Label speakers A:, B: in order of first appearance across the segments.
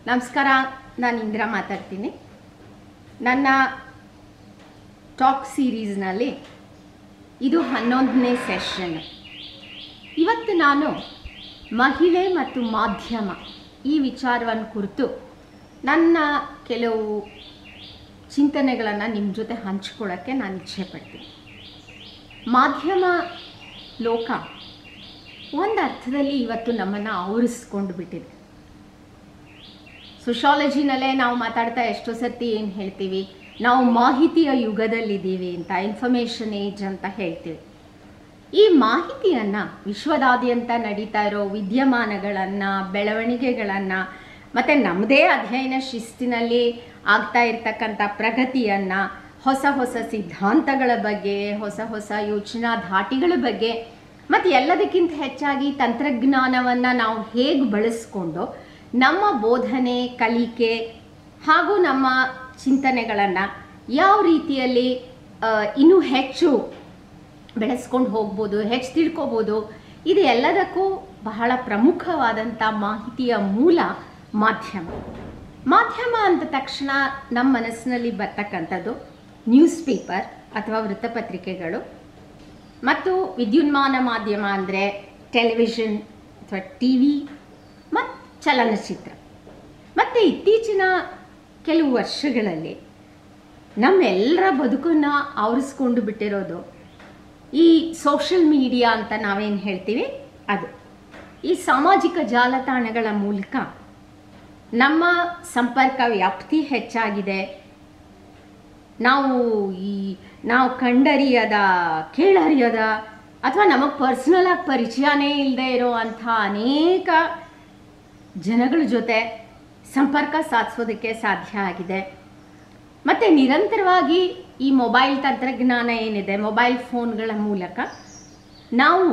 A: ನಮಸ್ಕಾರ ನಾನು ಇಂದಿರಾ ಮಾತಾಡ್ತೀನಿ ನನ್ನ ಟಾಕ್ ಸೀರೀಸ್ನಲ್ಲಿ ಇದು ಹನ್ನೊಂದನೇ ಸೆಷನ್ ಇವತ್ತು ನಾನು ಮಹಿಳೆ ಮತ್ತು ಮಾಧ್ಯಮ ಈ ವಿಚಾರವನ್ನು ಕುರಿತು ನನ್ನ ಕೆಲವು ಚಿಂತನೆಗಳನ್ನು ನಿಮ್ಮ ಜೊತೆ ಹಂಚ್ಕೊಳ್ಳೋಕ್ಕೆ ನಾನು ಇಚ್ಛೆ ಪಡ್ತೀನಿ ಮಾಧ್ಯಮ ಲೋಕ ಒಂದು ಅರ್ಥದಲ್ಲಿ ಇವತ್ತು ನಮ್ಮನ್ನು ಆವರಿಸ್ಕೊಂಡು ಬಿಟ್ಟಿದೆ ಸೊಶಾಲಜಿನಲ್ಲೇ ನಾವು ಮಾತಾಡ್ತಾ ಎಷ್ಟೋ ಸರ್ತಿ ಏನು ಹೇಳ್ತೀವಿ ನಾವು ಮಾಹಿತಿಯ ಯುಗದಲ್ಲಿದ್ದೀವಿ ಅಂತ ಇನ್ಫಾರ್ಮೇಷನ್ ಏಜ್ ಅಂತ ಹೇಳ್ತೀವಿ ಈ ಮಾಹಿತಿಯನ್ನು ವಿಶ್ವದಾದ್ಯಂತ ನಡೀತಾ ಇರೋ ವಿದ್ಯಮಾನಗಳನ್ನು ಬೆಳವಣಿಗೆಗಳನ್ನು ಮತ್ತು ನಮ್ಮದೇ ಅಧ್ಯಯನ ಶಿಸ್ತಿನಲ್ಲಿ ಆಗ್ತಾ ಇರ್ತಕ್ಕಂಥ ಪ್ರಗತಿಯನ್ನು ಹೊಸ ಹೊಸ ಸಿದ್ಧಾಂತಗಳ ಬಗ್ಗೆ ಹೊಸ ಹೊಸ ಯೋಚನಾ ಧಾಟಿಗಳ ಬಗ್ಗೆ ಮತ್ತು ಎಲ್ಲದಕ್ಕಿಂತ ಹೆಚ್ಚಾಗಿ ತಂತ್ರಜ್ಞಾನವನ್ನು ನಾವು ಹೇಗೆ ಬಳಸ್ಕೊಂಡು ನಮ್ಮ ಬೋಧನೆ ಕಲಿಕೆ ಹಾಗೂ ನಮ್ಮ ಚಿಂತನೆಗಳನ್ನು ಯಾವ ರೀತಿಯಲ್ಲಿ ಆ, ಇನ್ನೂ ಹೆಚ್ಚು ಬೆಳೆಸ್ಕೊಂಡು ಹೋಗ್ಬೋದು ಹೆಚ್ಚು ತಿಳ್ಕೊಬೋದು ಇದು ಎಲ್ಲದಕ್ಕೂ ಬಹಳ ಪ್ರಮುಖವಾದಂಥ ಮಾಹಿತಿಯ ಮೂಲ ಮಾಧ್ಯಮ ಮಾಧ್ಯಮ ಅಂದ ತಕ್ಷಣ ನಮ್ಮ ಮನಸ್ಸಿನಲ್ಲಿ ಬರ್ತಕ್ಕಂಥದ್ದು ನ್ಯೂಸ್ ಪೇಪರ್ ಅಥವಾ ವೃತ್ತಪತ್ರಿಕೆಗಳು ಮತ್ತು ವಿದ್ಯುನ್ಮಾನ ಮಾಧ್ಯಮ ಅಂದರೆ ಟೆಲಿವಿಷನ್ ಅಥವಾ ಟಿ ವಿ ಮತ್ತು ಚಲನಚಿತ್ರ ಮತ್ತು ಇತ್ತೀಚಿನ ಕೆಲವು ವರ್ಷಗಳಲ್ಲಿ ನಮ್ಮೆಲ್ಲರ ಬದುಕನ್ನು ಆವರಿಸ್ಕೊಂಡು ಬಿಟ್ಟಿರೋದು ಈ ಸೋಷಲ್ ಮೀಡಿಯಾ ಅಂತ ನಾವೇನು ಹೇಳ್ತೀವಿ ಅದು ಈ ಸಾಮಾಜಿಕ ಜಾಲತಾಣಗಳ ಮೂಲಕ ನಮ್ಮ ಸಂಪರ್ಕ ವ್ಯಾಪ್ತಿ ಹೆಚ್ಚಾಗಿದೆ ನಾವು ಈ ನಾವು ಕಂಡರಿಯದ ಕೇಳರಿಯದ ಅಥವಾ ನಮಗೆ ಪರ್ಸ್ನಲ್ ಆಗಿ ಪರಿಚಯನೇ ಇಲ್ಲದೆ ಇರೋ ಅಂಥ ಅನೇಕ ಜನಗಳ ಜೊತೆ ಸಂಪರ್ಕ ಸಾಧಿಸೋದಕ್ಕೆ ಸಾಧ್ಯ ಆಗಿದೆ ಮತ್ತು ನಿರಂತರವಾಗಿ ಈ ಮೊಬೈಲ್ ತಂತ್ರಜ್ಞಾನ ಏನಿದೆ ಮೊಬೈಲ್ ಫೋನ್ಗಳ ಮೂಲಕ ನಾವು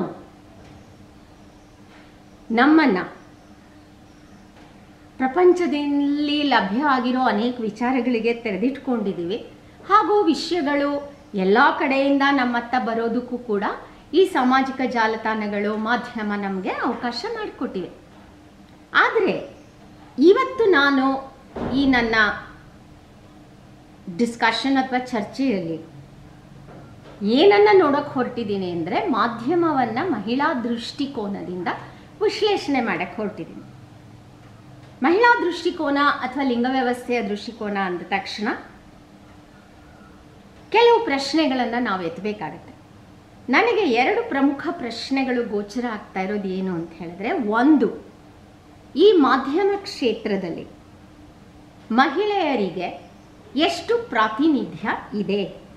A: ನಮ್ಮನ್ನು ಪ್ರಪಂಚದಲ್ಲಿ ಲಭ್ಯ ಆಗಿರೋ ಅನೇಕ ವಿಚಾರಗಳಿಗೆ ತೆರೆದಿಟ್ಕೊಂಡಿದ್ದೀವಿ ಹಾಗೂ ವಿಷಯಗಳು ಎಲ್ಲ ಕಡೆಯಿಂದ ನಮ್ಮತ್ತ ಬರೋದಕ್ಕೂ ಕೂಡ ಈ ಸಾಮಾಜಿಕ ಜಾಲತಾಣಗಳು ಮಾಧ್ಯಮ ನಮಗೆ ಅವಕಾಶ ಮಾಡಿಕೊಟ್ಟಿವೆ ಆದರೆ ಇವತ್ತು ನಾನು ಈ ನನ್ನ ಡಿಸ್ಕಷನ್ ಅಥವಾ ಚರ್ಚೆಯಲ್ಲಿ ಏನನ್ನು ನೋಡೋಕೆ ಹೊರಟಿದ್ದೀನಿ ಅಂದರೆ ಮಾಧ್ಯಮವನ್ನು ಮಹಿಳಾ ದೃಷ್ಟಿಕೋನದಿಂದ ವಿಶ್ಲೇಷಣೆ ಮಾಡೋಕ್ಕೆ ಹೊರಟಿದ್ದೀನಿ ಮಹಿಳಾ ದೃಷ್ಟಿಕೋನ ಅಥವಾ ಲಿಂಗ ವ್ಯವಸ್ಥೆಯ ದೃಷ್ಟಿಕೋನ ಅಂದ ತಕ್ಷಣ ಕೆಲವು ಪ್ರಶ್ನೆಗಳನ್ನು ನಾವು ಎತ್ತಬೇಕಾಗತ್ತೆ ನನಗೆ ಎರಡು ಪ್ರಮುಖ ಪ್ರಶ್ನೆಗಳು ಗೋಚರ ಆಗ್ತಾ ಇರೋದು ಏನು ಅಂತ ಹೇಳಿದ್ರೆ ಒಂದು ಈ ಮಾಧ್ಯಮ ಕ್ಷೇತ್ರದಲ್ಲಿ ಮಹಿಳೆಯರಿಗೆ ಎಷ್ಟು ಪ್ರಾತಿನಿಧ್ಯ ಇದೆ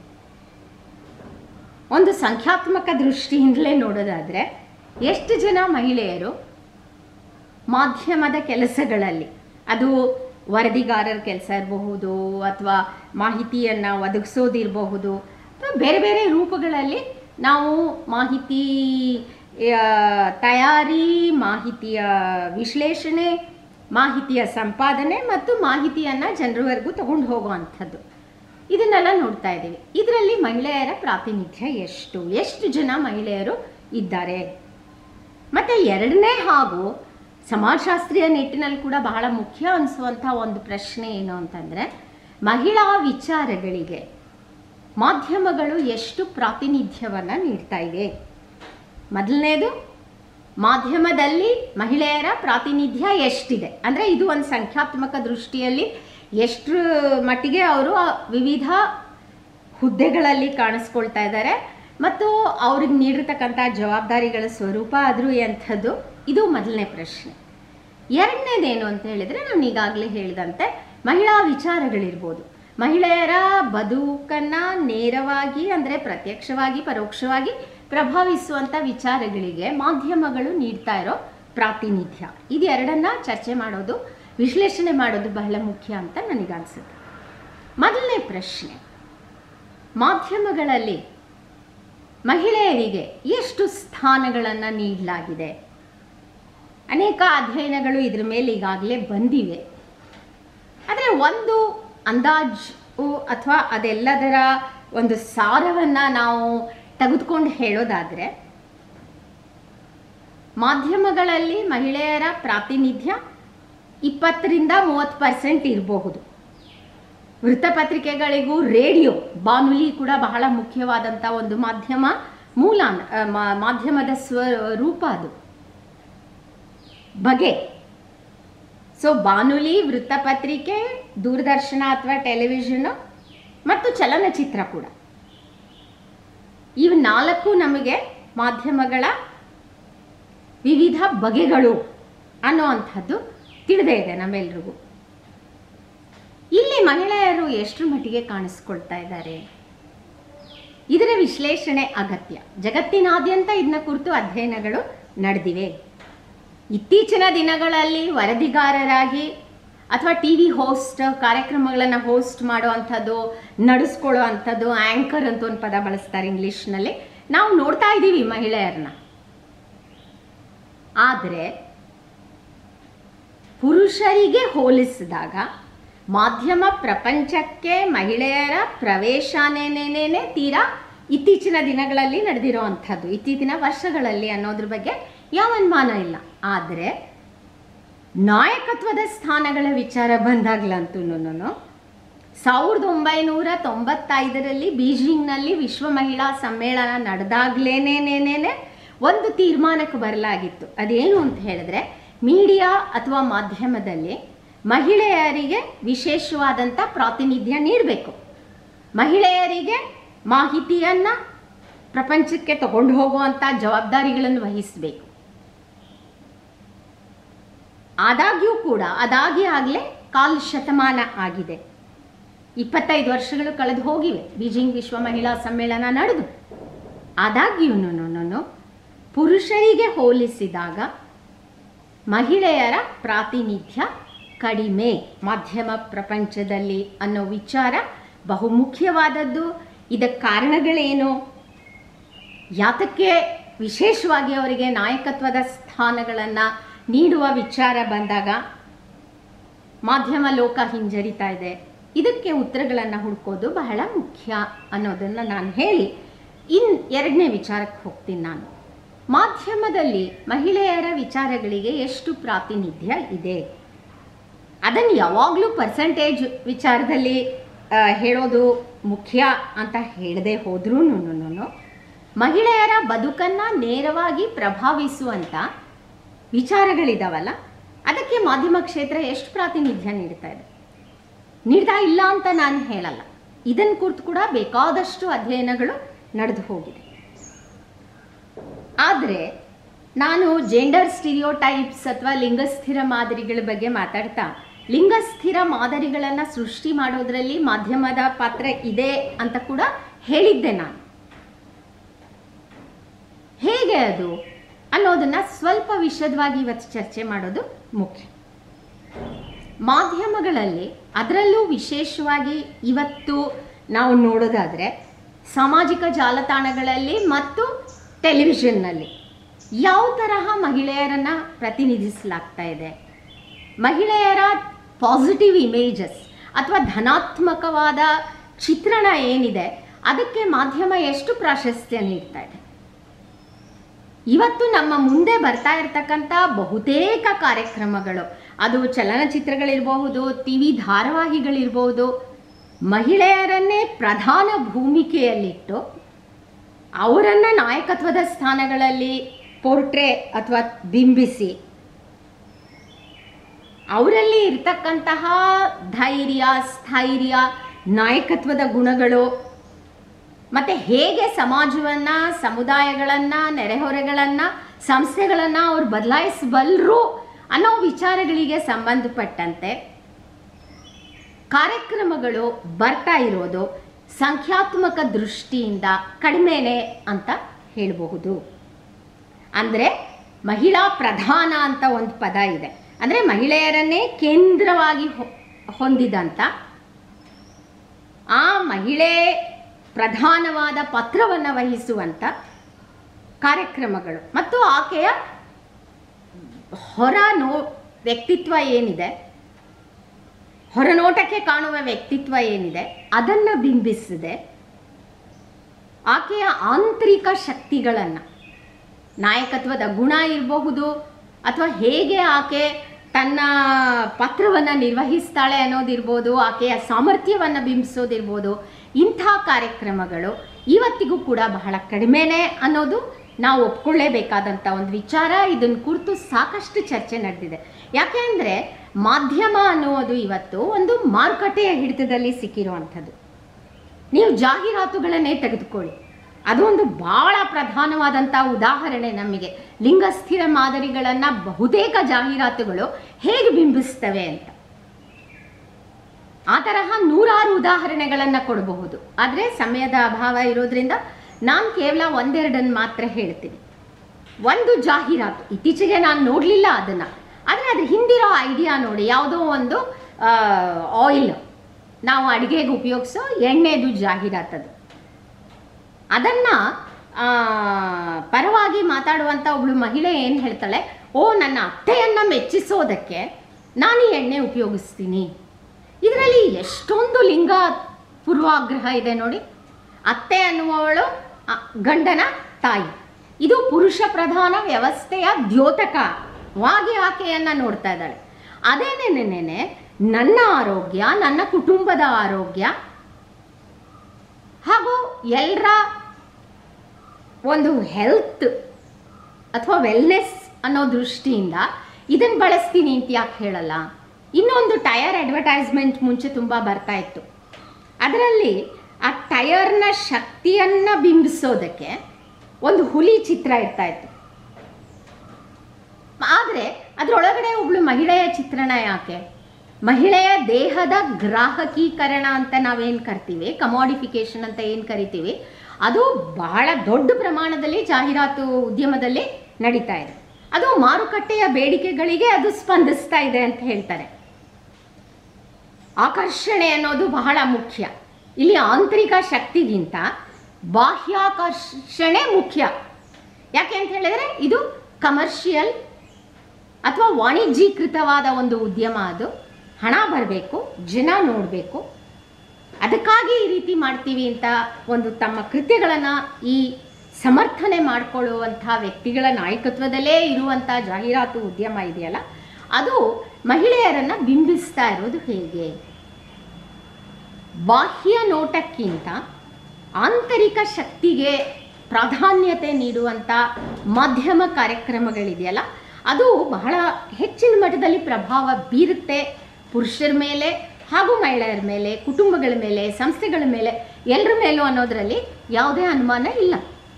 A: ಒಂದು ಸಂಖ್ಯಾತ್ಮಕ ದೃಷ್ಟಿಯಿಂದಲೇ ನೋಡೋದಾದರೆ ಎಷ್ಟು ಜನ ಮಹಿಳೆಯರು ಮಾಧ್ಯಮದ ಕೆಲಸಗಳಲ್ಲಿ ಅದು ವರದಿಗಾರರ ಕೆಲಸ ಇರಬಹುದು ಅಥವಾ ಮಾಹಿತಿಯನ್ನು ಒದಗಿಸೋದಿರಬಹುದು ಅಥವಾ ಬೇರೆ ಬೇರೆ ರೂಪಗಳಲ್ಲಿ ನಾವು ಮಾಹಿತಿ ಆ, ತಯಾರಿ ಮಾಹಿತಿಯ ವಿಶ್ಲೇಷಣೆ ಮಾಹಿತಿಯ ಸಂಪಾದನೆ ಮತ್ತು ಮಾಹಿತಿಯನ್ನು ಜನರವರೆಗೂ ತಗೊಂಡು ಹೋಗುವಂಥದ್ದು ಇದನ್ನೆಲ್ಲ ನೋಡ್ತಾ ಇದ್ದೀವಿ ಇದರಲ್ಲಿ ಮಹಿಳೆಯರ ಪ್ರಾತಿನಿಧ್ಯ ಎಷ್ಟು ಎಷ್ಟು ಜನ ಮಹಿಳೆಯರು ಇದ್ದಾರೆ ಮತ್ತು ಎರಡನೇ ಹಾಗೂ ಸಮಾಜಶಾಸ್ತ್ರೀಯ ನಿಟ್ಟಿನಲ್ಲಿ ಕೂಡ ಬಹಳ ಮುಖ್ಯ ಅನಿಸುವಂಥ ಒಂದು ಪ್ರಶ್ನೆ ಏನು ಅಂತಂದರೆ ಮಹಿಳಾ ವಿಚಾರಗಳಿಗೆ ಮಾಧ್ಯಮಗಳು ಎಷ್ಟು ಪ್ರಾತಿನಿಧ್ಯವನ್ನು ನೀಡ್ತಾ ಇವೆ ಮೊದಲನೇದು ಮಾಧ್ಯಮದಲ್ಲಿ ಮಹಿಳೆಯರ ಪ್ರಾತಿನಿಧ್ಯ ಎಷ್ಟಿದೆ ಅಂದರೆ ಇದು ಒಂದು ಸಂಖ್ಯಾತ್ಮಕ ದೃಷ್ಟಿಯಲ್ಲಿ ಎಷ್ಟರ ಮಟ್ಟಿಗೆ ಅವರು ವಿವಿಧ ಹುದ್ದೆಗಳಲ್ಲಿ ಕಾಣಿಸ್ಕೊಳ್ತಾ ಇದ್ದಾರೆ ಮತ್ತು ಅವ್ರಿಗೆ ನೀಡಿರ್ತಕ್ಕಂಥ ಜವಾಬ್ದಾರಿಗಳ ಸ್ವರೂಪ ಆದರೂ ಎಂಥದ್ದು ಇದು ಮೊದಲನೇ ಪ್ರಶ್ನೆ ಎರಡನೇದೇನು ಅಂತ ಹೇಳಿದರೆ ನಾನು ಈಗಾಗಲೇ ಹೇಳಿದಂತೆ ಮಹಿಳಾ ವಿಚಾರಗಳಿರ್ಬೋದು ಮಹಿಳೆಯರ ಬದುಕನ್ನು ನೇರವಾಗಿ ಅಂದರೆ ಪ್ರತ್ಯಕ್ಷವಾಗಿ ಪರೋಕ್ಷವಾಗಿ ಪ್ರಭಾವಿಸುವಂಥ ವಿಚಾರಗಳಿಗೆ ಮಾಧ್ಯಮಗಳು ನೀಡ್ತಾ ಇರೋ ಪ್ರಾತಿನಿಧ್ಯ ಇದು ಎರಡನ್ನ ಚರ್ಚೆ ಮಾಡೋದು ವಿಶ್ಲೇಷಣೆ ಮಾಡೋದು ಬಹಳ ಮುಖ್ಯ ಅಂತ ನನಗನ್ಸುತ್ತೆ ಮೊದಲನೇ ಪ್ರಶ್ನೆ ಮಾಧ್ಯಮಗಳಲ್ಲಿ ಮಹಿಳೆಯರಿಗೆ ಎಷ್ಟು ಸ್ಥಾನಗಳನ್ನು ನೀಡಲಾಗಿದೆ ಅನೇಕ ಅಧ್ಯಯನಗಳು ಇದ್ರ ಮೇಲೆ ಈಗಾಗಲೇ ಬಂದಿವೆ ಆದರೆ ಒಂದು ಅಂದಾಜು ಅಥವಾ ಅದೆಲ್ಲದರ ಒಂದು ಸಾರವನ್ನು ನಾವು ತೆಗೆದುಕೊಂಡು ಹೇಳೋದಾದರೆ ಮಾಧ್ಯಮಗಳಲ್ಲಿ ಮಹಿಳೆಯರ ಪ್ರಾತಿನಿಧ್ಯ ಇಪ್ಪತ್ತರಿಂದ ಮೂವತ್ತು ಪರ್ಸೆಂಟ್ ಇರಬಹುದು ವೃತ್ತಪತ್ರಿಕೆಗಳಿಗೂ ರೇಡಿಯೋ ಬಾನುಲಿ ಕೂಡ ಬಹಳ ಮುಖ್ಯವಾದಂಥ ಒಂದು ಮಾಧ್ಯಮ ಮೂಲ ಆ, ಮಾ- ಮಾಧ್ಯಮದ ಸ್ವರೂಪ ಅದು ಬಗೆ ಸೊ ಬಾನುಲಿ ವೃತ್ತಪತ್ರಿಕೆ ದೂರದರ್ಶನ ಅಥವಾ ಟೆಲಿವಿಷನ್ ಮತ್ತು ಚಲನಚಿತ್ರ ಕೂಡ ಇವು ನಾಲ್ಕು ನಮಗೆ ಮಾಧ್ಯಮಗಳ ವಿವಿಧ ಬಗೆಗಳು ಅನ್ನುವಂಥದ್ದು ತಿಳಿದೇ ಇದೆ ನಮ್ಮೆಲ್ರಿಗೂ ಇಲ್ಲಿ ಮಹಿಳೆಯರು ಎಷ್ಟರ ಮಟ್ಟಿಗೆ ಕಾಣಿಸ್ಕೊಳ್ತಾ ಇದ್ದಾರೆ ಇದರ ವಿಶ್ಲೇಷಣೆ ಅಗತ್ಯ ಜಗತ್ತಿನಾದ್ಯಂತ ಇದನ್ನ ಕುರಿತು ಅಧ್ಯಯನಗಳು ನಡೆದಿವೆ ಇತ್ತೀಚಿನ ದಿನಗಳಲ್ಲಿ ವರದಿಗಾರರಾಗಿ ಅಥವಾ ಟಿ ವಿ ಹೋಸ್ಟ್ ಕಾರ್ಯಕ್ರಮಗಳನ್ನು ಹೋಸ್ಟ್ ಮಾಡುವಂಥದ್ದು ನಡೆಸ್ಕೊಳ್ಳೋ ಅಂಥದ್ದು ಆ್ಯಂಕರ್ ಅಂತ ಒಂದು ಪದ ಬಳಸ್ತಾರೆ ಇಂಗ್ಲೀಷ್ನಲ್ಲಿ ನಾವು ನೋಡ್ತಾ ಇದ್ದೀವಿ ಮಹಿಳೆಯರನ್ನ ಆದರೆ ಪುರುಷರಿಗೆ ಹೋಲಿಸಿದಾಗ ಮಾಧ್ಯಮ ಪ್ರಪಂಚಕ್ಕೆ ಮಹಿಳೆಯರ ಪ್ರವೇಶನೇನೇನೇ ತೀರಾ ಇತ್ತೀಚಿನ ದಿನಗಳಲ್ಲಿ ನಡೆದಿರೋ ಅಂಥದ್ದು ಇತ್ತೀಚಿನ ವರ್ಷಗಳಲ್ಲಿ ಅನ್ನೋದ್ರ ಬಗ್ಗೆ ಯಾವ ಅನುಮಾನ ಇಲ್ಲ ಆದರೆ ನಾಯಕತ್ವದ ಸ್ಥಾನಗಳ ವಿಚಾರ ಬಂದಾಗ್ಲಂತೂ ಸಾವಿರದ ಒಂಬೈನೂರ ತೊಂಬತ್ತೈದರಲ್ಲಿ ಬೀಜಿಂಗ್ನಲ್ಲಿ ವಿಶ್ವ ಮಹಿಳಾ ಸಮ್ಮೇಳನ ನಡೆದಾಗ್ಲೇನೇನೇನೇನೆ ಒಂದು ತೀರ್ಮಾನಕ್ಕೆ ಬರಲಾಗಿತ್ತು ಅದೇನು ಅಂತ ಹೇಳಿದ್ರೆ ಮೀಡಿಯಾ ಅಥವಾ ಮಾಧ್ಯಮದಲ್ಲಿ ಮಹಿಳೆಯರಿಗೆ ವಿಶೇಷವಾದಂಥ ಪ್ರಾತಿನಿಧ್ಯ ನೀಡಬೇಕು ಮಹಿಳೆಯರಿಗೆ ಮಾಹಿತಿಯನ್ನು ಪ್ರಪಂಚಕ್ಕೆ ತಗೊಂಡು ಹೋಗುವಂಥ ಜವಾಬ್ದಾರಿಗಳನ್ನು ವಹಿಸಬೇಕು ಆದಾಗ್ಯೂ ಕೂಡ ಅದಾಗಿ ಆಗಲೇ ಕಾಲ್ ಶತಮಾನ ಆಗಿದೆ ಇಪ್ಪತ್ತೈದು ವರ್ಷಗಳು ಕಳೆದು ಹೋಗಿವೆ ಬೀಜಿಂಗ್ ವಿಶ್ವ ಮಹಿಳಾ ಸಮ್ಮೇಳನ ನಡೆದು ಆದಾಗ್ಯೂ ಪುರುಷರಿಗೆ ಹೋಲಿಸಿದಾಗ ಮಹಿಳೆಯರ ಪ್ರಾತಿನಿಧ್ಯ ಕಡಿಮೆ ಮಾಧ್ಯಮ ಪ್ರಪಂಚದಲ್ಲಿ ಅನ್ನೋ ವಿಚಾರ ಬಹುಮುಖ್ಯವಾದದ್ದು ಇದಕ್ಕೆ ಕಾರಣಗಳೇನು ಯಾತಕ್ಕೆ ವಿಶೇಷವಾಗಿ ಅವರಿಗೆ ನಾಯಕತ್ವದ ಸ್ಥಾನಗಳನ್ನು ನೀಡುವ ವಿಚಾರ ಬಂದಾಗ ಮಾಧ್ಯಮ ಲೋಕ ಹಿಂಜರಿತಾ ಇದೆ ಇದಕ್ಕೆ ಉತ್ತರಗಳನ್ನು ಹುಡುಕೋದು ಬಹಳ ಮುಖ್ಯ ಅನ್ನೋದನ್ನು ನಾನು ಹೇಳಿ ಇನ್ ಎರಡನೇ ವಿಚಾರಕ್ಕೆ ಹೋಗ್ತೀನಿ ನಾನು ಮಾಧ್ಯಮದಲ್ಲಿ ಮಹಿಳೆಯರ ವಿಚಾರಗಳಿಗೆ ಎಷ್ಟು ಪ್ರಾತಿನಿಧ್ಯ ಇದೆ ಅದನ್ನು ಯಾವಾಗಲೂ ಪರ್ಸೆಂಟೇಜ್ ವಿಚಾರದಲ್ಲಿ ಆ, ಹೇಳೋದು ಮುಖ್ಯ ಅಂತ ಹೇಳದೆ ಹೋದ್ರೂ ಮಹಿಳೆಯರ ಬದುಕನ್ನು ನೇರವಾಗಿ ಪ್ರಭಾವಿಸುವಂಥ ವಿಚಾರಗಳಿದಾವಲ್ಲ ಅದಕ್ಕೆ ಮಾಧ್ಯಮ ಕ್ಷೇತ್ರ ಎಷ್ಟು ಪ್ರಾತಿನಿಧ್ಯ ನೀಡ್ತಾ ಇದೆ ನೀಡ್ತಾ ಇಲ್ಲ ಅಂತ ನಾನು ಹೇಳಲ್ಲ ಇದನ್ನು ಕುರಿತು ಕೂಡ ಬೇಕಾದಷ್ಟು ಅಧ್ಯಯನಗಳು ನಡೆದು ಹೋಗಿದೆ ಆದರೆ ನಾನು ಜೆಂಡರ್ ಸ್ಟಿರಿಯೋಟೈಪ್ಸ್ ಅಥವಾ ಲಿಂಗಸ್ಥಿರ ಮಾದರಿಗಳ ಬಗ್ಗೆ ಮಾತಾಡ್ತಾ ಲಿಂಗಸ್ಥಿರ ಮಾದರಿಗಳನ್ನು ಸೃಷ್ಟಿ ಮಾಡೋದ್ರಲ್ಲಿ ಮಾಧ್ಯಮದ ಪಾತ್ರ ಇದೆ ಅಂತ ಕೂಡ ಹೇಳಿದ್ದೆ ನಾನು ಹೇಗೆ ಅದು ಅನ್ನೋದನ್ನ ಸ್ವಲ್ಪ ವಿಶದವಾಗಿ ಇವತ್ತು ಚರ್ಚೆ ಮಾಡೋದು ಮುಖ್ಯ ಮಾಧ್ಯಮಗಳಲ್ಲಿ ಅದರಲ್ಲೂ ವಿಶೇಷವಾಗಿ ಇವತ್ತು ನಾವು ನೋಡೋದಾದರೆ ಸಾಮಾಜಿಕ ಜಾಲತಾಣಗಳಲ್ಲಿ ಮತ್ತು ಟೆಲಿವಿಷನ್ನಲ್ಲಿ ಯಾವ ತರಹ ಮಹಿಳೆಯರನ್ನು ಪ್ರತಿನಿಧಿಸಲಾಗ್ತಾ ಇದೆ ಮಹಿಳೆಯರ ಪಾಸಿಟಿವ್ ಇಮೇಜಸ್ ಅಥವಾ ಧನಾತ್ಮಕವಾದ ಚಿತ್ರಣ ಏನಿದೆ ಅದಕ್ಕೆ ಮಾಧ್ಯಮ ಎಷ್ಟು ಪ್ರಾಶಸ್ತ್ಯ ನೀಡ್ತಾ ಇದೆ ಇವತ್ತು ನಮ್ಮ ಮುಂದೆ ಬರ್ತಾ ಇರತಕ್ಕಂಥ ಬಹುತೇಕ ಕಾರ್ಯಕ್ರಮಗಳು ಅದು ಚಲನಚಿತ್ರಗಳಿರಬಹುದು ಟಿ ವಿ ಧಾರಾವಾಹಿಗಳಿರ್ಬೋದು ಮಹಿಳೆಯರನ್ನೇ ಪ್ರಧಾನ ಭೂಮಿಕೆಯಲ್ಲಿಟ್ಟು ಅವರನ್ನು ನಾಯಕತ್ವದ ಸ್ಥಾನಗಳಲ್ಲಿ ಪೋರ್ಟ್ರೇ ಅಥವಾ ಬಿಂಬಿಸಿ ಅವರಲ್ಲಿ ಇರ್ತಕ್ಕಂತಹ ಧೈರ್ಯ ಸ್ಥೈರ್ಯ ನಾಯಕತ್ವದ ಗುಣಗಳು ಮತ್ತು ಹೇಗೆ ಸಮಾಜವನ್ನು ಸಮುದಾಯಗಳನ್ನು ನೆರೆಹೊರೆಗಳನ್ನು ಸಂಸ್ಥೆಗಳನ್ನು ಅವ್ರು ಬದಲಾಯಿಸಬಲ್ಲರು ಅನ್ನೋ ವಿಚಾರಗಳಿಗೆ ಸಂಬಂಧಪಟ್ಟಂತೆ ಕಾರ್ಯಕ್ರಮಗಳು ಬರ್ತಾ ಇರೋದು ಸಂಖ್ಯಾತ್ಮಕ ದೃಷ್ಟಿಯಿಂದ ಕಡಿಮೆನೆ ಅಂತ ಹೇಳಬಹುದು ಅಂದರೆ ಮಹಿಳಾ ಪ್ರಧಾನ ಅಂತ ಒಂದು ಪದ ಇದೆ ಅಂದರೆ ಮಹಿಳೆಯರನ್ನೇ ಕೇಂದ್ರವಾಗಿ ಹೊ- ಹೊಂದಿದಂಥ ಆ ಮಹಿಳೆ ಪ್ರಧಾನವಾದ ಪತ್ರವನ್ನು ವಹಿಸುವಂಥ ಕಾರ್ಯಕ್ರಮಗಳು ಮತ್ತು ಆಕೆಯ ಹೊರ ನೋ ವ್ಯಕ್ತಿತ್ವ ಏನಿದೆ ಹೊರನೋಟಕ್ಕೆ ಕಾಣುವ ವ್ಯಕ್ತಿತ್ವ ಏನಿದೆ ಅದನ್ನು ಬಿಂಬಿಸಿದೆ ಆಕೆಯ ಆಂತರಿಕ ಶಕ್ತಿಗಳನ್ನು ನಾಯಕತ್ವದ ಗುಣ ಇರಬಹುದು ಅಥವಾ ಹೇಗೆ ಆಕೆ ತನ್ನ ಪಾತ್ರವನ್ನು ನಿರ್ವಹಿಸ್ತಾಳೆ ಅನ್ನೋದಿರ್ಬೋದು ಆಕೆಯ ಸಾಮರ್ಥ್ಯವನ್ನು ಬಿಂಬಿಸೋದಿರ್ಬೋದು ಇಂಥ ಕಾರ್ಯಕ್ರಮಗಳು ಇವತ್ತಿಗೂ ಕೂಡ ಬಹಳ ಕಡಿಮೆನೇ ಅನ್ನೋದು ನಾವು ಒಪ್ಕೊಳ್ಳೇಬೇಕಾದಂಥ ಒಂದು ವಿಚಾರ ಇದನ್ನು ಕುರಿತು ಸಾಕಷ್ಟು ಚರ್ಚೆ ನಡೆದಿದೆ ಯಾಕೆ ಅಂದರೆ ಮಾಧ್ಯಮ ಅನ್ನುವುದು ಇವತ್ತು ಒಂದು ಮಾರುಕಟ್ಟೆಯ ಹಿಡಿತದಲ್ಲಿ ಸಿಕ್ಕಿರುವಂಥದ್ದು ನೀವು ಜಾಹೀರಾತುಗಳನ್ನೇ ತೆಗೆದುಕೊಳ್ಳಿ ಅದು ಒಂದು ಬಹಳ ಪ್ರಧಾನವಾದಂಥ ಉದಾಹರಣೆ ನಮಗೆ ಲಿಂಗಸ್ಥಿರ ಮಾದರಿಗಳನ್ನು ಬಹುತೇಕ ಜಾಹೀರಾತುಗಳು ಹೇಗೆ ಬಿಂಬಿಸ್ತವೆ ಅಂತ ಆ ತರಹ ನೂರಾರು ಉದಾಹರಣೆಗಳನ್ನು ಕೊಡಬಹುದು ಆದರೆ ಸಮಯದ ಅಭಾವ ಇರೋದ್ರಿಂದ ನಾನು ಕೇವಲ ಒಂದೆರಡನ್ನು ಮಾತ್ರ ಹೇಳ್ತೀನಿ ಒಂದು ಜಾಹೀರಾತು ಇತ್ತೀಚೆಗೆ ನಾನು ನೋಡಲಿಲ್ಲ ಅದನ್ನು ಆದರೆ ಅದ್ರ ಹಿಂದಿರೋ ಐಡಿಯಾ ನೋಡಿ ಯಾವುದೋ ಒಂದು ಆಯಿಲ್ ನಾವು ಅಡುಗೆಗೆ ಉಪಯೋಗಿಸೋ ಎಣ್ಣೆದು ಜಾಹೀರಾತದು ಅದನ್ನು ಪರವಾಗಿ ಮಾತಾಡುವಂಥ ಒಬ್ಳು ಮಹಿಳೆ ಏನು ಹೇಳ್ತಾಳೆ ಓ ನನ್ನ ಅತ್ತೆಯನ್ನು ಮೆಚ್ಚಿಸೋದಕ್ಕೆ ನಾನು ಈ ಎಣ್ಣೆ ಉಪಯೋಗಿಸ್ತೀನಿ ಇದರಲ್ಲಿ ಎಷ್ಟೊಂದು ಲಿಂಗ ಪೂರ್ವಾಗ್ರಹ ಇದೆ ನೋಡಿ ಅತ್ತೆ ಅನ್ನುವವಳು ಆ, ಗಂಡನ ತಾಯಿ ಇದು ಪುರುಷ ಪ್ರಧಾನ ವ್ಯವಸ್ಥೆಯ ದ್ಯೋತಕವಾಗಿ ಆಕೆಯನ್ನು ನೋಡ್ತಾ ಇದ್ದಾಳೆ ಅದೇನೇನೇನೆ ನನ್ನ ಆರೋಗ್ಯ ನನ್ನ ಕುಟುಂಬದ ಆರೋಗ್ಯ ಹಾಗೂ ಎಲ್ಲರ ಒಂದು ಹೆಲ್ತ್ ಅಥವಾ ವೆಲ್ನೆಸ್ ಅನ್ನೋ ದೃಷ್ಟಿಯಿಂದ ಇದನ್ನು ಬಳಸ್ತೀನಿ ಅಂತ ಯಾಕೆ ಹೇಳಲ್ಲ ಇನ್ನೊಂದು ಟಯರ್ ಅಡ್ವರ್ಟೈಸ್ಮೆಂಟ್ ಮುಂಚೆ ತುಂಬ ಬರ್ತಾ ಇತ್ತು ಅದರಲ್ಲಿ ಆ ಟಯರ್ನ ಶಕ್ತಿಯನ್ನು ಬಿಂಬಿಸೋದಕ್ಕೆ ಒಂದು ಹುಲಿ ಚಿತ್ರ ಇರ್ತಾ ಇತ್ತು ಆದರೆ ಅದರೊಳಗಡೆ ಒಬ್ಳು ಮಹಿಳೆಯ ಚಿತ್ರಣ ಯಾಕೆ ಮಹಿಳೆಯ ದೇಹದ ಗ್ರಾಹಕೀಕರಣ ಅಂತ ನಾವೇನು ಕರಿತೀವಿ ಕಮಾಡಿಫಿಕೇಶನ್ ಅಂತ ಏನು ಕರಿತೀವಿ ಅದು ಬಹಳ ದೊಡ್ಡ ಪ್ರಮಾಣದಲ್ಲಿ ಜಾಹೀರಾತು ಉದ್ಯಮದಲ್ಲಿ ನಡೀತಾ ಇದೆ ಅದು ಮಾರುಕಟ್ಟೆಯ ಬೇಡಿಕೆಗಳಿಗೆ ಅದು ಸ್ಪಂದಿಸ್ತಾ ಇದೆ ಅಂತ ಹೇಳ್ತಾರೆ ಆಕರ್ಷಣೆ ಅನ್ನೋದು ಬಹಳ ಮುಖ್ಯ ಇಲ್ಲಿ ಆಂತರಿಕ ಶಕ್ತಿಗಿಂತ ಬಾಹ್ಯಾಕರ್ಷಣೆ ಮುಖ್ಯ ಯಾಕೆ ಅಂತ ಹೇಳಿದ್ರೆ ಇದು ಕಮರ್ಷಿಯಲ್ ಅಥವಾ ವಾಣಿಜ್ಯೀಕೃತವಾದ ಒಂದು ಉದ್ಯಮ ಅದು ಹಣ ಬರಬೇಕು ಜನ ನೋಡಬೇಕು ಅದಕ್ಕಾಗಿ ಈ ರೀತಿ ಮಾಡ್ತೀವಿ ಅಂತ ಒಂದು ತಮ್ಮ ಕೃತ್ಯಗಳನ್ನು ಈ ಸಮರ್ಥನೆ ಮಾಡಿಕೊಳ್ಳುವಂಥ ವ್ಯಕ್ತಿಗಳ ನಾಯಕತ್ವದಲ್ಲೇ ಇರುವಂಥ ಜಾಹೀರಾತು ಉದ್ಯಮ ಇದೆಯಲ್ಲ ಅದು ಮಹಿಳೆಯರನ್ನು ಬಿಂಬಿಸ್ತಾ ಇರೋದು ಹೇಗೆ ಬಾಹ್ಯ ನೋಟಕ್ಕಿಂತ ಆಂತರಿಕ ಶಕ್ತಿಗೆ ಪ್ರಾಧಾನ್ಯತೆ ನೀಡುವಂಥ ಮಾಧ್ಯಮ ಕಾರ್ಯಕ್ರಮಗಳಿದೆಯಲ್ಲ ಅದು ಬಹಳ ಹೆಚ್ಚಿನ ಮಟ್ಟದಲ್ಲಿ ಪ್ರಭಾವ ಬೀರುತ್ತೆ ಪುರುಷರ ಮೇಲೆ ಹಾಗೂ ಮಹಿಳೆಯರ ಮೇಲೆ ಕುಟುಂಬಗಳ ಮೇಲೆ ಸಂಸ್ಥೆಗಳ ಮೇಲೆ ಎಲ್ಲರ ಮೇಲೂ ಅನ್ನೋದರಲ್ಲಿ ಯಾವುದೇ ಅನುಮಾನ ಇಲ್ಲ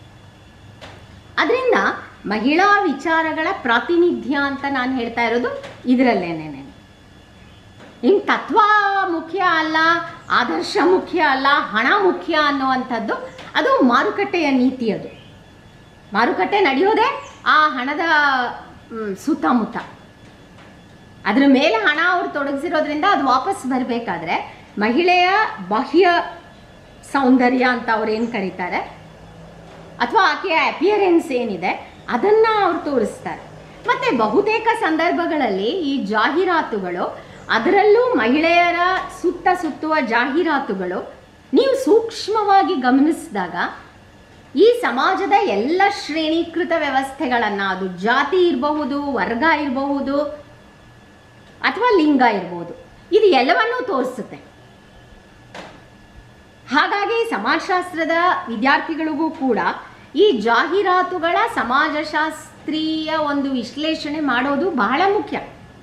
A: ಅದರಿಂದ ಮಹಿಳಾ ವಿಚಾರಗಳ ಪ್ರಾತಿನಿಧ್ಯ ಅಂತ ನಾನು ಹೇಳ್ತಾ ಇರೋದು ಇದರಲ್ಲೇನೇನೆ ಇನ್ನು ತತ್ವ ಮುಖ್ಯ ಅಲ್ಲ ಆದರ್ಶ ಮುಖ್ಯ ಅಲ್ಲ ಹಣ ಮುಖ್ಯ ಅನ್ನುವಂಥದ್ದು ಅದು ಮಾರುಕಟ್ಟೆಯ ನೀತಿ ಅದು ಮಾರುಕಟ್ಟೆ ನಡೆಯೋದೇ ಆ ಹಣದ ಮ್, ಸುತ್ತಮುತ್ತ ಅದ್ರ ಮೇಲೆ ಹಣ ಅವ್ರು ತೊಡಗಿಸಿರೋದ್ರಿಂದ ಅದು ವಾಪಸ್ ಬರಬೇಕಾದ್ರೆ ಮಹಿಳೆಯ ಬಾಹ್ಯ ಸೌಂದರ್ಯ ಅಂತ ಅವ್ರು ಏನು ಕರೀತಾರೆ ಅಥವಾ ಆಕೆಯ ಅಪಿಯರೆನ್ಸ್ ಏನಿದೆ ಅದನ್ನು ಅವ್ರು ತೋರಿಸ್ತಾರೆ ಮತ್ತು ಬಹುತೇಕ ಸಂದರ್ಭಗಳಲ್ಲಿ ಈ ಜಾಹೀರಾತುಗಳು ಅದರಲ್ಲೂ ಮಹಿಳೆಯರ ಸುತ್ತ ಸುತ್ತುವ ಜಾಹೀರಾತುಗಳು ನೀವು ಸೂಕ್ಷ್ಮವಾಗಿ ಗಮನಿಸಿದಾಗ ಈ ಸಮಾಜದ ಎಲ್ಲ ಶ್ರೇಣೀಕೃತ ವ್ಯವಸ್ಥೆಗಳನ್ನು ಅದು ಜಾತಿ ಇರಬಹುದು ವರ್ಗ ಇರಬಹುದು ಅಥವಾ ಲಿಂಗ ಇರ್ಬೋದು ಇದು ಎಲ್ಲವನ್ನೂ ತೋರಿಸುತ್ತೆ ಹಾಗಾಗಿ ಸಮಾಜಶಾಸ್ತ್ರದ ವಿದ್ಯಾರ್ಥಿಗಳಿಗೂ ಕೂಡ ಈ ಜಾಹೀರಾತುಗಳ ಸಮಾಜಶಾಸ್ತ್ರೀಯ ಒಂದು ವಿಶ್ಲೇಷಣೆ ಮಾಡೋದು ಬಹಳ ಮುಖ್ಯ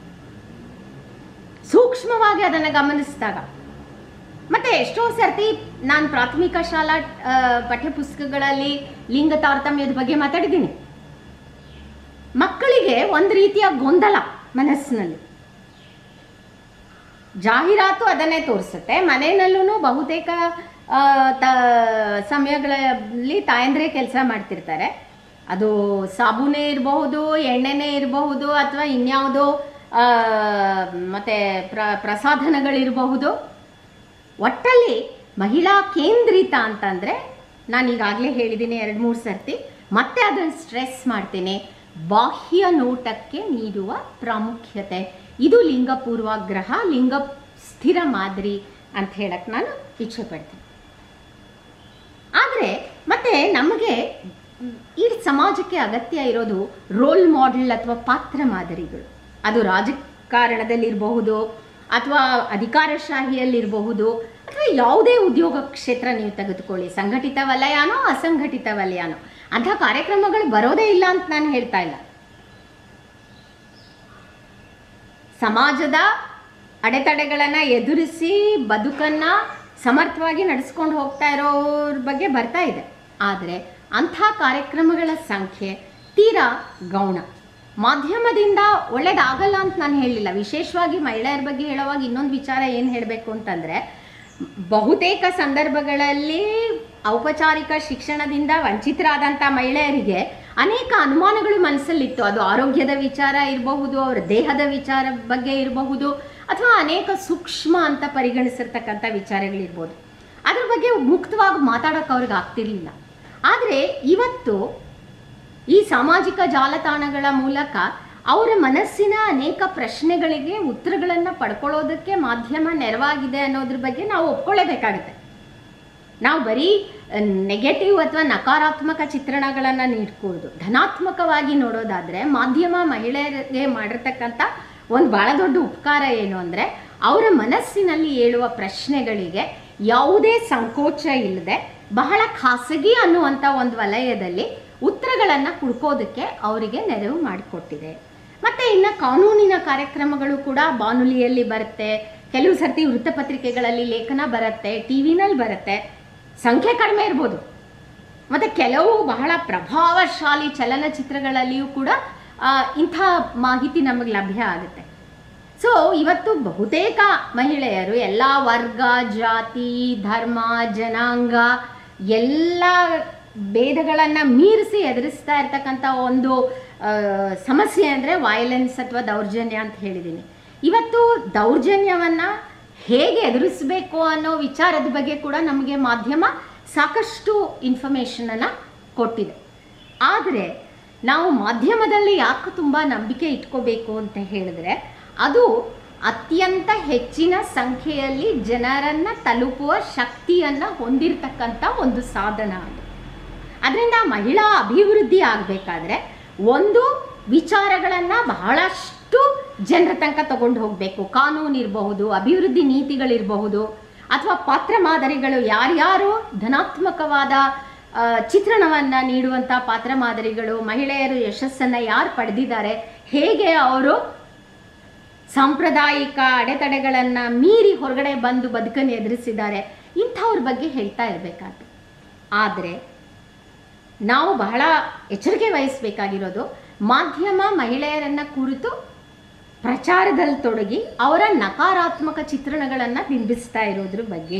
A: ಸೂಕ್ಷ್ಮವಾಗಿ ಅದನ್ನು ಗಮನಿಸಿದಾಗ ಮತ್ತೆ ಎಷ್ಟೋ ಸರ್ತಿ ನಾನು ಪ್ರಾಥಮಿಕ ಶಾಲಾ ಆ, ಪಠ್ಯಪುಸ್ತಕಗಳಲ್ಲಿ ಲಿಂಗ ತಾರತಮ್ಯದ ಬಗ್ಗೆ ಮಾತಾಡಿದ್ದೀನಿ ಮಕ್ಕಳಿಗೆ ಒಂದು ರೀತಿಯ ಗೊಂದಲ ಮನಸ್ಸಿನಲ್ಲಿ ಜಾಹೀರಾತು ಅದನ್ನೇ ತೋರಿಸುತ್ತೆ ಮನೆಯಲ್ಲೂ ಬಹುತೇಕ ಆ, ತ ಸಮಯಗಳಲ್ಲಿ ತಾಯಂದ್ರೆ ಕೆಲಸ ಮಾಡ್ತಿರ್ತಾರೆ ಅದು ಸಾಬೂನೇ ಇರಬಹುದು ಎಣ್ಣೆನೇ ಇರಬಹುದು ಅಥವಾ ಇನ್ಯಾವುದೋ ಆ, ಮತ್ತೆ ಪ್ರ ಪ್ರಸಾಧನಗಳಿರಬಹುದು ಒಟ್ಟಲ್ಲಿ ಮಹಿಳಾ ಕೇಂದ್ರಿತ ಅಂತಂದರೆ ನಾನು ಈಗಾಗಲೇ ಹೇಳಿದ್ದೀನಿ ಎರಡು ಮೂರು ಸರ್ತಿ ಮತ್ತೆ ಅದನ್ನು ಸ್ಟ್ರೆಸ್ ಮಾಡ್ತೀನಿ ಬಾಹ್ಯ ನೋಟಕ್ಕೆ ನೀಡುವ ಪ್ರಾಮುಖ್ಯತೆ ಇದು ಲಿಂಗ ಪೂರ್ವಾಗ್ರಹ ಲಿಂಗ ಸ್ಥಿರ ಮಾದರಿ ಅಂತ ಹೇಳಕ್ಕೆ ನಾನು ಇಚ್ಛೆ ಪಡ್ತೀನಿ ಆದರೆ ಮತ್ತೆ ನಮಗೆ ಈ ಸಮಾಜಕ್ಕೆ ಅಗತ್ಯ ಇರೋದು ರೋಲ್ ಮಾಡೆಲ್ ಅಥವಾ ಪಾತ್ರ ಮಾದರಿಗಳು ಅದು ರಾಜಕಾರಣ ರಾಜಕಾರಣದಲ್ಲಿರಬಹುದು ಅಥವಾ ಅಧಿಕಾರಶಾಹಿಯಲ್ಲಿರಬಹುದು ಅಥವಾ ಯಾವುದೇ ಉದ್ಯೋಗ ಕ್ಷೇತ್ರ ನೀವು ತೆಗೆದುಕೊಳ್ಳಿ ಸಂಘಟಿತ ವಲಯನೋ ಅಸಂಘಟಿತ ವಲಯನೋ ಅಂಥ ಕಾರ್ಯಕ್ರಮಗಳು ಬರೋದೇ ಇಲ್ಲ ಅಂತ ನಾನು ಹೇಳ್ತಾ ಇಲ್ಲ ಸಮಾಜದ ಅಡೆತಡೆಗಳನ್ನು ಎದುರಿಸಿ ಬದುಕನ್ನು ಸಮರ್ಥವಾಗಿ ನಡೆಸ್ಕೊಂಡು ಹೋಗ್ತಾ ಇರೋರ ಬಗ್ಗೆ ಬರ್ತಾ ಇದೆ ಆದರೆ ಅಂಥ ಕಾರ್ಯಕ್ರಮಗಳ ಸಂಖ್ಯೆ ತೀರಾ ಗೌಣ ಮಾಧ್ಯಮದಿಂದ ಒಳ್ಳೇದಾಗಲ್ಲ ಅಂತ ನಾನು ಹೇಳಲಿಲ್ಲ ವಿಶೇಷವಾಗಿ ಮಹಿಳೆಯರ ಬಗ್ಗೆ ಹೇಳುವಾಗ ಇನ್ನೊಂದು ವಿಚಾರ ಏನು ಹೇಳಬೇಕು ಅಂತಂದರೆ ಬಹುತೇಕ ಸಂದರ್ಭಗಳಲ್ಲಿ ಔಪಚಾರಿಕ ಶಿಕ್ಷಣದಿಂದ ವಂಚಿತರಾದಂಥ ಮಹಿಳೆಯರಿಗೆ ಅನೇಕ ಅನುಮಾನಗಳು ಮನಸ್ಸಲ್ಲಿತ್ತು ಅದು ಆರೋಗ್ಯದ ವಿಚಾರ ಇರಬಹುದು ಅವರ ದೇಹದ ವಿಚಾರ ಬಗ್ಗೆ ಇರಬಹುದು ಅಥವಾ ಅನೇಕ ಸೂಕ್ಷ್ಮ ಅಂತ ಪರಿಗಣಿಸಿರ್ತಕ್ಕಂಥ ವಿಚಾರಗಳಿರ್ಬೋದು ಅದ್ರ ಬಗ್ಗೆ ಮುಕ್ತವಾಗಿ ಮಾತಾಡೋಕೆ ಅವ್ರಿಗೆ ಆಗ್ತಿರ್ಲಿಲ್ಲ ಆದರೆ ಇವತ್ತು ಈ ಸಾಮಾಜಿಕ ಜಾಲತಾಣಗಳ ಮೂಲಕ ಅವರ ಮನಸ್ಸಿನ ಅನೇಕ ಪ್ರಶ್ನೆಗಳಿಗೆ ಉತ್ತರಗಳನ್ನು ಪಡ್ಕೊಳ್ಳೋದಕ್ಕೆ ಮಾಧ್ಯಮ ನೆರವಾಗಿದೆ ಅನ್ನೋದ್ರ ಬಗ್ಗೆ ನಾವು ಒಪ್ಕೊಳ್ಳೇಬೇಕಾಗತ್ತೆ ನಾವು ಬರೀ ನೆಗೆಟಿವ್ ಅಥವಾ ನಕಾರಾತ್ಮಕ ಚಿತ್ರಣಗಳನ್ನು ನೀಡ್ಕೊಳ್ದು ಧನಾತ್ಮಕವಾಗಿ ನೋಡೋದಾದರೆ ಮಾಧ್ಯಮ ಮಹಿಳೆಯರಿಗೆ ಮಾಡಿರ್ತಕ್ಕಂಥ ಒಂದು ಭಾಳ ದೊಡ್ಡ ಉಪಕಾರ ಏನು ಅಂದರೆ ಅವರ ಮನಸ್ಸಿನಲ್ಲಿ ಏಳುವ ಪ್ರಶ್ನೆಗಳಿಗೆ ಯಾವುದೇ ಸಂಕೋಚ ಇಲ್ಲದೆ ಬಹಳ ಖಾಸಗಿ ಅನ್ನುವಂಥ ಒಂದು ವಲಯದಲ್ಲಿ ಉತ್ತರಗಳನ್ನು ಹುಡ್ಕೋದಕ್ಕೆ ಅವರಿಗೆ ನೆರವು ಮಾಡಿಕೊಟ್ಟಿದೆ ಮತ್ತು ಇನ್ನು ಕಾನೂನಿನ ಕಾರ್ಯಕ್ರಮಗಳು ಕೂಡ ಬಾನುಲಿಯಲ್ಲಿ ಬರುತ್ತೆ ಕೆಲವು ಸರ್ತಿ ವೃತ್ತಪತ್ರಿಕೆಗಳಲ್ಲಿ ಲೇಖನ ಬರುತ್ತೆ ಟಿ ವಿನಲ್ಲಿ ಬರುತ್ತೆ ಸಂಖ್ಯೆ ಕಡಿಮೆ ಇರ್ಬೋದು ಮತ್ತು ಕೆಲವು ಬಹಳ ಪ್ರಭಾವಶಾಲಿ ಚಲನಚಿತ್ರಗಳಲ್ಲಿಯೂ ಕೂಡ ಆ, ಇಂಥ ಮಾಹಿತಿ ನಮಗೆ ಲಭ್ಯ ಆಗುತ್ತೆ ಸೊ ಇವತ್ತು ಬಹುತೇಕ ಮಹಿಳೆಯರು ಎಲ್ಲ ವರ್ಗ ಜಾತಿ ಧರ್ಮ ಜನಾಂಗ ಎಲ್ಲ ಭೇದಗಳನ್ನು ಮೀರಿಸಿ ಎದುರಿಸ್ತಾ ಇರ್ತಕ್ಕಂಥ ಒಂದು ಆ, ಸಮಸ್ಯೆ ಅಂದರೆ ವೈಲೆನ್ಸ್ ಅಥವಾ ದೌರ್ಜನ್ಯ ಅಂತ ಹೇಳಿದ್ದೀನಿ ಇವತ್ತು ದೌರ್ಜನ್ಯವನ್ನು ಹೇಗೆ ಎದುರಿಸಬೇಕು ಅನ್ನೋ ವಿಚಾರದ ಬಗ್ಗೆ ಕೂಡ ನಮಗೆ ಮಾಧ್ಯಮ ಸಾಕಷ್ಟು ಇನ್ಫಾರ್ಮೇಷನನ್ನು ಕೊಟ್ಟಿದೆ ಆದರೆ ನಾವು ಮಾಧ್ಯಮದಲ್ಲಿ ಯಾಕೆ ತುಂಬ ನಂಬಿಕೆ ಇಟ್ಕೋಬೇಕು ಅಂತ ಹೇಳಿದ್ರೆ ಅದು ಅತ್ಯಂತ ಹೆಚ್ಚಿನ ಸಂಖ್ಯೆಯಲ್ಲಿ ಜನರನ್ನು ತಲುಪುವ ಶಕ್ತಿಯನ್ನು ಹೊಂದಿರತಕ್ಕಂಥ ಒಂದು ಸಾಧನ ಅದು ಅದರಿಂದ ಮಹಿಳಾ ಅಭಿವೃದ್ಧಿ ಆಗಬೇಕಾದ್ರೆ ಒಂದು ವಿಚಾರಗಳನ್ನು ಬಹಳಷ್ಟು ಜನರ ತನಕ ತಗೊಂಡು ಹೋಗಬೇಕು ಕಾನೂನು ಇರಬಹುದು ಅಭಿವೃದ್ಧಿ ನೀತಿಗಳಿರಬಹುದು ಅಥವಾ ಪಾತ್ರ ಮಾದರಿಗಳು ಯಾರ್ಯಾರು ಧನಾತ್ಮಕವಾದ ಚಿತ್ರಣವನ್ನು ನೀಡುವಂಥ ಪಾತ್ರ ಮಾದರಿಗಳು ಮಹಿಳೆಯರು ಯಶಸ್ಸನ್ನು ಯಾರು ಪಡೆದಿದ್ದಾರೆ ಹೇಗೆ ಅವರು ಸಾಂಪ್ರದಾಯಿಕ ಅಡೆತಡೆಗಳನ್ನು ಮೀರಿ ಹೊರಗಡೆ ಬಂದು ಬದುಕನ್ನು ಎದುರಿಸಿದ್ದಾರೆ ಇಂಥವ್ರ ಬಗ್ಗೆ ಹೇಳ್ತಾ ಇರಬೇಕಾದ್ದು ಆದರೆ ನಾವು ಬಹಳ ಎಚ್ಚರಿಕೆ ವಹಿಸಬೇಕಾಗಿರೋದು ಮಾಧ್ಯಮ ಮಹಿಳೆಯರನ್ನ ಕುರಿತು ಪ್ರಚಾರದಲ್ಲಿ ತೊಡಗಿ ಅವರ ನಕಾರಾತ್ಮಕ ಚಿತ್ರಣಗಳನ್ನು ಬಿಂಬಿಸ್ತಾ ಇರೋದ್ರ ಬಗ್ಗೆ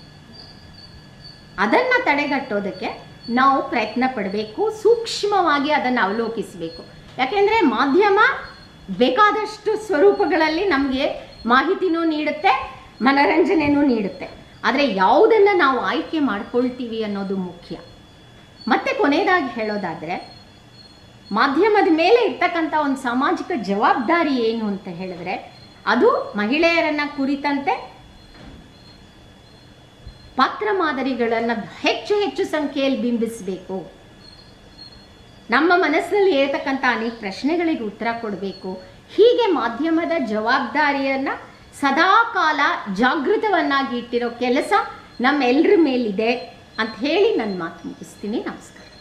A: ಅದನ್ನು ತಡೆಗಟ್ಟೋದಕ್ಕೆ ನಾವು ಪ್ರಯತ್ನ ಪಡಬೇಕು ಸೂಕ್ಷ್ಮವಾಗಿ ಅದನ್ನು ಅವಲೋಕಿಸಬೇಕು ಯಾಕೆಂದರೆ ಮಾಧ್ಯಮ ಬೇಕಾದಷ್ಟು ಸ್ವರೂಪಗಳಲ್ಲಿ ನಮಗೆ ಮಾಹಿತಿನೂ ನೀಡುತ್ತೆ ಮನರಂಜನೆನೂ ನೀಡುತ್ತೆ ಆದರೆ ಯಾವುದನ್ನು ನಾವು ಆಯ್ಕೆ ಮಾಡ್ಕೊಳ್ತೀವಿ ಅನ್ನೋದು ಮುಖ್ಯ ಮತ್ತೆ ಕೊನೆಯದಾಗಿ ಹೇಳೋದಾದರೆ ಮಾಧ್ಯಮದ ಮೇಲೆ ಇರ್ತಕ್ಕಂಥ ಒಂದು ಸಾಮಾಜಿಕ ಜವಾಬ್ದಾರಿ ಏನು ಅಂತ ಹೇಳಿದ್ರೆ ಅದು ಮಹಿಳೆಯರನ್ನ ಕುರಿತಂತೆ ಪಾತ್ರ ಮಾದರಿಗಳನ್ನು ಹೆಚ್ಚು ಹೆಚ್ಚು ಸಂಖ್ಯೆಯಲ್ಲಿ ಬಿಂಬಿಸಬೇಕು ನಮ್ಮ ಮನಸ್ಸಿನಲ್ಲಿ ಇರತಕ್ಕಂಥ ಅನೇಕ ಪ್ರಶ್ನೆಗಳಿಗೆ ಉತ್ತರ ಕೊಡಬೇಕು ಹೀಗೆ ಮಾಧ್ಯಮದ ಜವಾಬ್ದಾರಿಯನ್ನು ಸದಾ ಕಾಲ ಜಾಗೃತವನ್ನಾಗಿ ಇಟ್ಟಿರೋ ಕೆಲಸ ನಮ್ಮೆಲ್ಲರ ಮೇಲಿದೆ ಅಂತ ಹೇಳಿ ನನ್ನ ಮಾತು ಮುಗಿಸ್ತೀನಿ ನಮಸ್ಕಾರ